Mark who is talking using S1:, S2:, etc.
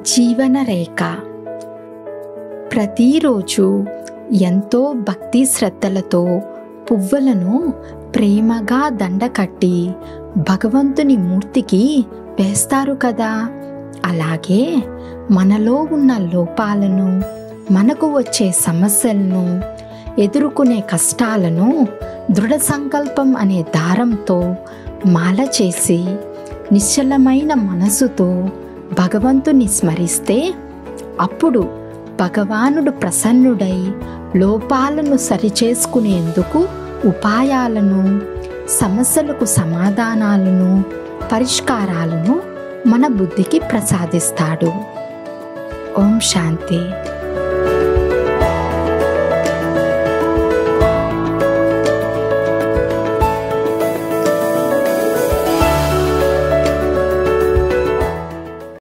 S1: జీవన రేఖ ప్రతిరోజు ఎంతో భక్తి శ్రద్ధలతో పువ్వులను ప్రేమగా దండ కట్టి భగవంతుని మూర్తికి వేస్తారు కదా అలాగే మనలో ఉన్న లోపాలను మనకు వచ్చే సమస్యలను ఎదుర్కొనే కష్టాలను దృఢ సంకల్పం అనే దారంతో మాల చేసి నిశ్చలమైన మనసుతో భగవంతుని స్మరిస్తే అప్పుడు భగవానుడు ప్రసన్నుడై లోపాలను సరిచేసుకునేందుకు ఉపాయాలను సమస్యలకు సమాధానాలను పరిష్కారాలను మన బుద్ధికి ప్రసాదిస్తాడు ఓం శాంతి